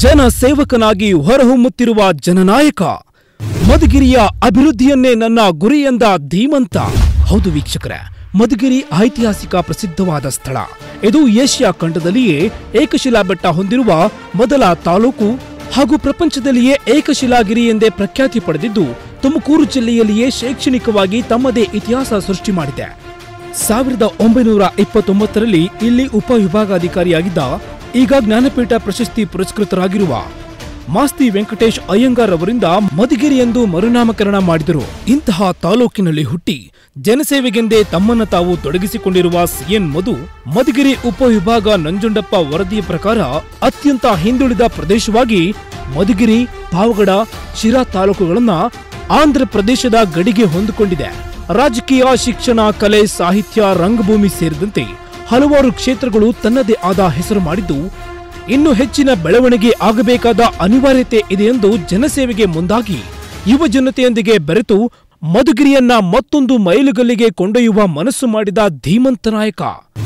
ಜನ ಸೇವಕನಾಗಿ ಹೊರಹೊಮ್ಮುತ್ತಿರುವ ಜನನಾಯಕ ಮಧುಗಿರಿಯ ಅಭಿವೃದ್ಧಿಯನ್ನೇ ನನ್ನ ಗುರಿ ಎಂದ ಧೀಮಂತ ಹೌದು ವೀಕ್ಷಕರೇ ಮಧುಗಿರಿ ಐತಿಹಾಸಿಕ ಪ್ರಸಿದ್ಧವಾದ ಸ್ಥಳ ಇದು ಏಷ್ಯಾ ಖಂಡದಲ್ಲಿಯೇ ಏಕಶಿಲಾ ಬೆಟ್ಟ ಹೊಂದಿರುವ ಮೊದಲ ತಾಲೂಕು ಹಾಗೂ ಪ್ರಪಂಚದಲ್ಲಿಯೇ ಏಕಶಿಲಾಗಿರಿ ಎಂದೇ ಪ್ರಖ್ಯಾತಿ ಪಡೆದಿದ್ದು ತುಮಕೂರು ಜಿಲ್ಲೆಯಲ್ಲಿಯೇ ಶೈಕ್ಷಣಿಕವಾಗಿ ತಮ್ಮದೇ ಇತಿಹಾಸ ಸೃಷ್ಟಿ ಮಾಡಿದೆ ಸಾವಿರದ ಒಂಬೈನೂರ ಇಪ್ಪತ್ತೊಂಬತ್ತರಲ್ಲಿ ಇಲ್ಲಿ ಉಪವಿಭಾಗಾಧಿಕಾರಿಯಾಗಿದ್ದ ಈಗ ಜ್ಞಾನಪೀಠ ಪ್ರಶಸ್ತಿ ಪುರಸ್ಕೃತರಾಗಿರುವ ಮಾಸ್ತಿ ವೆಂಕಟೇಶ್ ಅಯ್ಯಂಗಾರ್ ಅವರಿಂದ ಮಧುಗಿರಿ ಎಂದು ಮರುನಾಮಕರಣ ಮಾಡಿದರು ಇಂತಹ ತಾಲೂಕಿನಲ್ಲಿ ಹುಟ್ಟಿ ಜನಸೇವೆಗೆಂದೇ ತಮ್ಮನ್ನ ತಾವು ತೊಡಗಿಸಿಕೊಂಡಿರುವ ಸಿಎನ್ ಮಧು ಮಧುಗಿರಿ ಉಪವಿಭಾಗ ನಂಜುಂಡಪ್ಪ ವರದಿಯ ಪ್ರಕಾರ ಅತ್ಯಂತ ಹಿಂದುಳಿದ ಪ್ರದೇಶವಾಗಿ ಮಧುಗಿರಿ ಪಾವಗಡ ಶಿರಾ ತಾಲೂಕುಗಳನ್ನ ಆಂಧ್ರ ಪ್ರದೇಶದ ಗಡಿಗೆ ಹೊಂದಿಕೊಂಡಿದೆ ರಾಜಕೀಯ ಶಿಕ್ಷಣ ಕಲೆ ಸಾಹಿತ್ಯ ರಂಗಭೂಮಿ ಸೇರಿದಂತೆ ಹಲವಾರು ಕ್ಷೇತ್ರಗಳು ತನ್ನದೇ ಆದ ಹೆಸರು ಮಾಡಿದ್ದು ಇನ್ನು ಹೆಚ್ಚಿನ ಬೆಳವಣಿಗೆ ಆಗಬೇಕಾದ ಅನಿವಾರ್ಯತೆ ಇದೆ ಎಂದು ಜನಸೇವೆಗೆ ಮುಂದಾಗಿ ಯುವ ಜನತೆಯೊಂದಿಗೆ ಬೆರೆತು ಮಧುಗಿರಿಯನ್ನ ಮತ್ತೊಂದು ಮೈಲುಗಲ್ಲಿಗೆ ಕೊಂಡೊಯ್ಯುವ ಮನಸ್ಸು ಮಾಡಿದ ಧೀಮಂತ ನಾಯಕ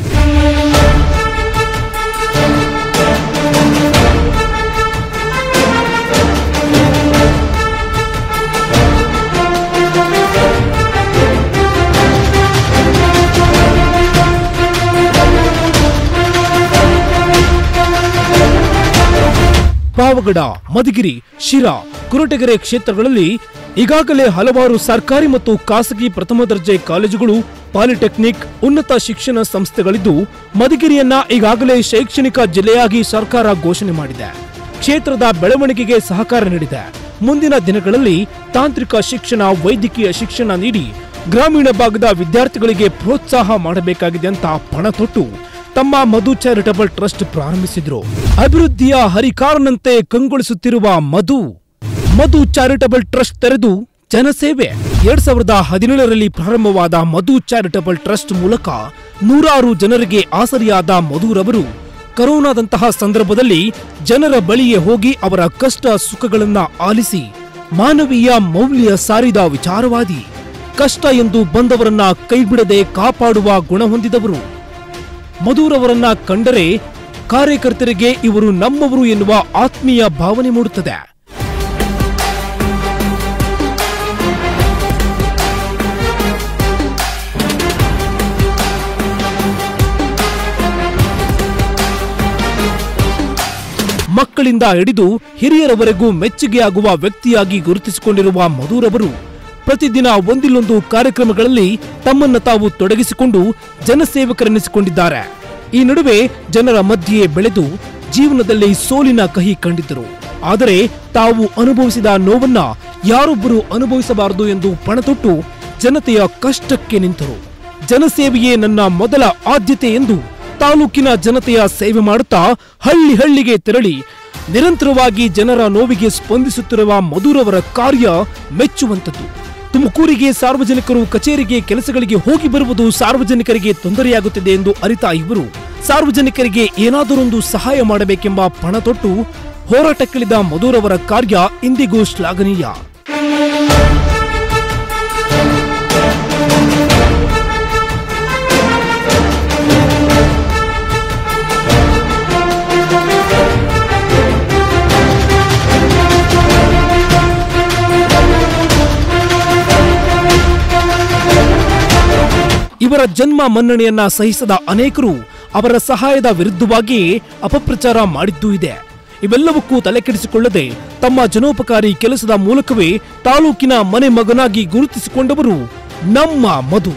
ಪಾವಗಡ ಮಧುಗಿರಿ ಶಿರಾ ಕುರಟಗೆರೆ ಕ್ಷೇತ್ರಗಳಲ್ಲಿ ಈಗಾಗಲೇ ಹಲವಾರು ಸರ್ಕಾರಿ ಮತ್ತು ಖಾಸಗಿ ಪ್ರಥಮ ದರ್ಜೆ ಕಾಲೇಜುಗಳು ಪಾಲಿಟೆಕ್ನಿಕ್ ಉನ್ನತ ಶಿಕ್ಷಣ ಸಂಸ್ಥೆಗಳಿದ್ದು ಮಧುಗಿರಿಯನ್ನ ಈಗಾಗಲೇ ಶೈಕ್ಷಣಿಕ ಜಿಲ್ಲೆಯಾಗಿ ಸರ್ಕಾರ ಘೋಷಣೆ ಮಾಡಿದೆ ಕ್ಷೇತ್ರದ ಬೆಳವಣಿಗೆಗೆ ಸಹಕಾರ ನೀಡಿದೆ ಮುಂದಿನ ದಿನಗಳಲ್ಲಿ ತಾಂತ್ರಿಕ ಶಿಕ್ಷಣ ವೈದ್ಯಕೀಯ ಶಿಕ್ಷಣ ನೀಡಿ ಗ್ರಾಮೀಣ ಭಾಗದ ವಿದ್ಯಾರ್ಥಿಗಳಿಗೆ ಪ್ರೋತ್ಸಾಹ ಮಾಡಬೇಕಾಗಿದೆ ಅಂತ ಪಣ ತೊಟ್ಟು ತಮ್ಮ ಮಧು ಚಾರಿಟಬಲ್ ಟ್ರಸ್ಟ್ ಪ್ರಾರಂಭಿಸಿದ್ರು ಅಭಿವೃದ್ಧಿಯ ಹರಿಕಾರನಂತೆ ಕಂಗೊಳಿಸುತ್ತಿರುವ ಮಧು ಮಧು ಚಾರಿಟಬಲ್ ಟ್ರಸ್ಟ್ ತೆರೆದು ಜನಸೇವೆ ಎರಡ್ ಸಾವಿರದ ಹದಿನೇಳರಲ್ಲಿ ಪ್ರಾರಂಭವಾದ ಮಧು ಚಾರಿಟಬಲ್ ಟ್ರಸ್ಟ್ ಮೂಲಕ ನೂರಾರು ಜನರಿಗೆ ಆಸರಿಯಾದ ಮಧುರವರು ಕರೋನಾದಂತಹ ಸಂದರ್ಭದಲ್ಲಿ ಜನರ ಬಳಿಯೇ ಹೋಗಿ ಅವರ ಕಷ್ಟ ಸುಖಗಳನ್ನ ಆಲಿಸಿ ಮಾನವೀಯ ಮೌಲ್ಯ ಸಾರಿದ ವಿಚಾರವಾದಿ ಕಷ್ಟ ಎಂದು ಬಂದವರನ್ನ ಕೈಬಿಡದೆ ಕಾಪಾಡುವ ಗುಣ ಹೊಂದಿದವರು ಮಧುರವರನ್ನ ಕಂಡರೆ ಕಾರ್ಯಕರ್ತರಿಗೆ ಇವರು ನಮ್ಮವರು ಎನ್ನುವ ಆತ್ಮೀಯ ಭಾವನೆ ಮೂಡುತ್ತದೆ ಮಕ್ಕಳಿಂದ ಹಿಡಿದು ಹಿರಿಯರವರೆಗೂ ಮೆಚ್ಚುಗೆಯಾಗುವ ವ್ಯಕ್ತಿಯಾಗಿ ಗುರುತಿಸಿಕೊಂಡಿರುವ ಮಧುರವರು ಪ್ರತಿದಿನ ಒಂದಿಲ್ಲೊಂದು ಕಾರ್ಯಕ್ರಮಗಳಲ್ಲಿ ತಮ್ಮನ್ನ ತಾವು ತೊಡಗಿಸಿಕೊಂಡು ಜನಸೇವಕರೆನಿಸಿಕೊಂಡಿದ್ದಾರೆ ಈ ನಡುವೆ ಜನರ ಮಧ್ಯೆ ಬೆಳೆದು ಜೀವನದಲ್ಲಿ ಸೋಲಿನ ಕಹಿ ಕಂಡಿದ್ದರು ಆದರೆ ತಾವು ಅನುಭವಿಸಿದ ನೋವನ್ನ ಯಾರೊಬ್ಬರು ಅನುಭವಿಸಬಾರದು ಎಂದು ಪಣತೊಟ್ಟು ಜನತೆಯ ಕಷ್ಟಕ್ಕೆ ನಿಂತರು ಜನಸೇವೆಯೇ ನನ್ನ ಮೊದಲ ಆದ್ಯತೆ ಎಂದು ತಾಲೂಕಿನ ಜನತೆಯ ಸೇವೆ ಮಾಡುತ್ತಾ ಹಳ್ಳಿ ಹಳ್ಳಿಗೆ ತೆರಳಿ ನಿರಂತರವಾಗಿ ಜನರ ನೋವಿಗೆ ಸ್ಪಂದಿಸುತ್ತಿರುವ ಮಧುರವರ ಕಾರ್ಯ ಮೆಚ್ಚುವಂತದ್ದು ತುಮಕೂರಿಗೆ ಸಾರ್ವಜನಿಕರು ಕಚೇರಿಗೆ ಕೆಲಸಗಳಿಗೆ ಹೋಗಿ ಬರುವುದು ಸಾರ್ವಜನಿಕರಿಗೆ ತೊಂದರೆಯಾಗುತ್ತಿದೆ ಎಂದು ಅರಿತ ಇವರು ಸಾರ್ವಜನಿಕರಿಗೆ ಏನಾದರೊಂದು ಸಹಾಯ ಮಾಡಬೇಕೆಂಬ ಪಣ ತೊಟ್ಟು ಹೋರಾಟಕ್ಕಿಳಿದ ಮಧುರವರ ಕಾರ್ಯ ಇಂದಿಗೂ ಶ್ಲಾಘನೀಯ ಇವರ ಜನ್ಮ ಮನ್ನಣೆಯನ್ನ ಸಹಿಸದ ಅನೇಕರು ಅವರ ಸಹಾಯದ ವಿರುದ್ಧವಾಗಿ ಅಪಪ್ರಚಾರ ಮಾಡಿದ್ದೂ ಇದೆ ಇವೆಲ್ಲವಕ್ಕೂ ತಲೆಕೆಡಿಸಿಕೊಳ್ಳದೆ ತಮ್ಮ ಜನೋಪಕಾರಿ ಕೆಲಸದ ಮೂಲಕವೇ ತಾಲೂಕಿನ ಮನೆ ಮಗನಾಗಿ ಗುರುತಿಸಿಕೊಂಡವರು ನಮ್ಮ ಮಧು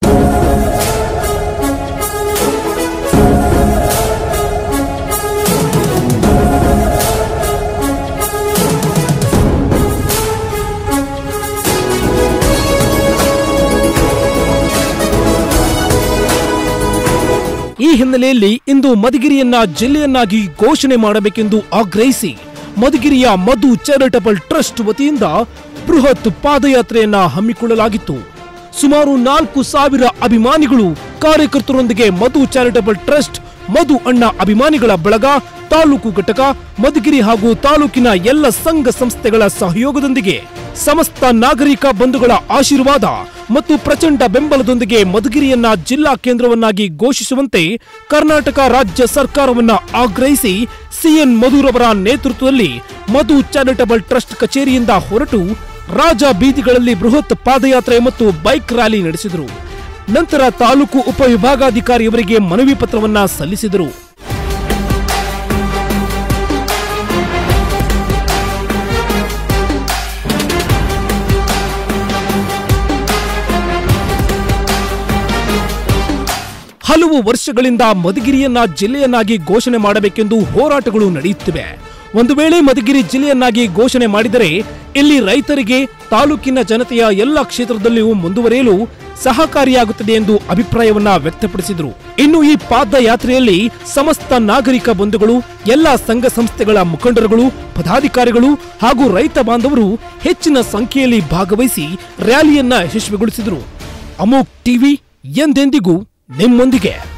ಈ ಹಿನ್ನೆಲೆಯಲ್ಲಿ ಇಂದು ಮಧುಗಿರಿಯನ್ನ ಜಿಲ್ಲೆಯನ್ನಾಗಿ ಘೋಷಣೆ ಮಾಡಬೇಕೆಂದು ಆಗ್ರಹಿಸಿ ಮಧುಗಿರಿಯ ಮಧು ಚಾರಿಟಬಲ್ ಟ್ರಸ್ಟ್ ವತಿಯಿಂದ ಬೃಹತ್ ಪಾದಯಾತ್ರೆಯನ್ನ ಹಮ್ಮಿಕೊಳ್ಳಲಾಗಿತ್ತು ಸುಮಾರು ನಾಲ್ಕು ಸಾವಿರ ಅಭಿಮಾನಿಗಳು ಕಾರ್ಯಕರ್ತರೊಂದಿಗೆ ಮಧು ಚಾರಿಟಬಲ್ ಟ್ರಸ್ಟ್ ಮಧು ಅಣ್ಣ ಅಭಿಮಾನಿಗಳ ಬಳಗ ತಾಲೂಕು ಘಟಕ ಮಧುಗಿರಿ ಹಾಗೂ ತಾಲೂಕಿನ ಎಲ್ಲ ಸಂಘ ಸಂಸ್ಥೆಗಳ ಸಹಯೋಗದೊಂದಿಗೆ ಸಮಸ್ತ ನಾಗರಿಕ ಬಂಧುಗಳ ಆಶೀರ್ವಾದ ಮತ್ತು ಪ್ರಚಂಡ ಬೆಂಬಲದೊಂದಿಗೆ ಮಧುಗಿರಿಯನ್ನ ಜಿಲ್ಲಾ ಕೇಂದ್ರವನ್ನಾಗಿ ಘೋಷಿಸುವಂತೆ ಕರ್ನಾಟಕ ರಾಜ್ಯ ಸರ್ಕಾರವನ್ನ ಆಗ್ರಹಿಸಿ ಸಿಎನ್ ಮಧುರವರ ನೇತೃತ್ವದಲ್ಲಿ ಮಧು ಚಾರಿಟಬಲ್ ಟ್ರಸ್ಟ್ ಕಚೇರಿಯಿಂದ ಹೊರಟು ರಾಜ ಬೀದಿಗಳಲ್ಲಿ ಬೃಹತ್ ಪಾದಯಾತ್ರೆ ಮತ್ತು ಬೈಕ್ ರ್ಯಾಲಿ ನಡೆಸಿದರು ನಂತರ ತಾಲೂಕು ಉಪವಿಭಾಗಾಧಿಕಾರಿಯವರಿಗೆ ಮನವಿ ಪತ್ರವನ್ನ ಸಲ್ಲಿಸಿದರು ಹಲವು ವರ್ಷಗಳಿಂದ ಮಧುಗಿರಿಯನ್ನ ಜಿಲ್ಲೆಯನ್ನಾಗಿ ಘೋಷಣೆ ಮಾಡಬೇಕೆಂದು ಹೋರಾಟಗಳು ನಡೆಯುತ್ತಿವೆ ಒಂದು ವೇಳೆ ಮಧುಗಿರಿ ಜಿಲ್ಲೆಯನ್ನಾಗಿ ಘೋಷಣೆ ಮಾಡಿದರೆ ಇಲ್ಲಿ ರೈತರಿಗೆ ತಾಲೂಕಿನ ಜನತೆಯ ಎಲ್ಲ ಕ್ಷೇತ್ರದಲ್ಲಿಯೂ ಮುಂದುವರಿಯಲು ಸಹಕಾರಿಯಾಗುತ್ತದೆ ಎಂದು ಅಭಿಪ್ರಾಯವನ್ನ ವ್ಯಕ್ತಪಡಿಸಿದರು ಇನ್ನು ಈ ಪಾದಯಾತ್ರೆಯಲ್ಲಿ ಸಮಸ್ತ ನಾಗರಿಕ ಬಂಧುಗಳು ಎಲ್ಲ ಸಂಘ ಸಂಸ್ಥೆಗಳ ಮುಖಂಡರುಗಳು ಪದಾಧಿಕಾರಿಗಳು ಹಾಗೂ ರೈತ ಬಾಂಧವರು ಹೆಚ್ಚಿನ ಸಂಖ್ಯೆಯಲ್ಲಿ ಭಾಗವಹಿಸಿ ರ್ಯಾಲಿಯನ್ನ ಯಶಸ್ವಿಗೊಳಿಸಿದರು ಅಮೋಕ್ ಟಿವಿ ಎಂದೆಂದಿಗೂ ನಿಮ್ಮೊಂದಿಗೆ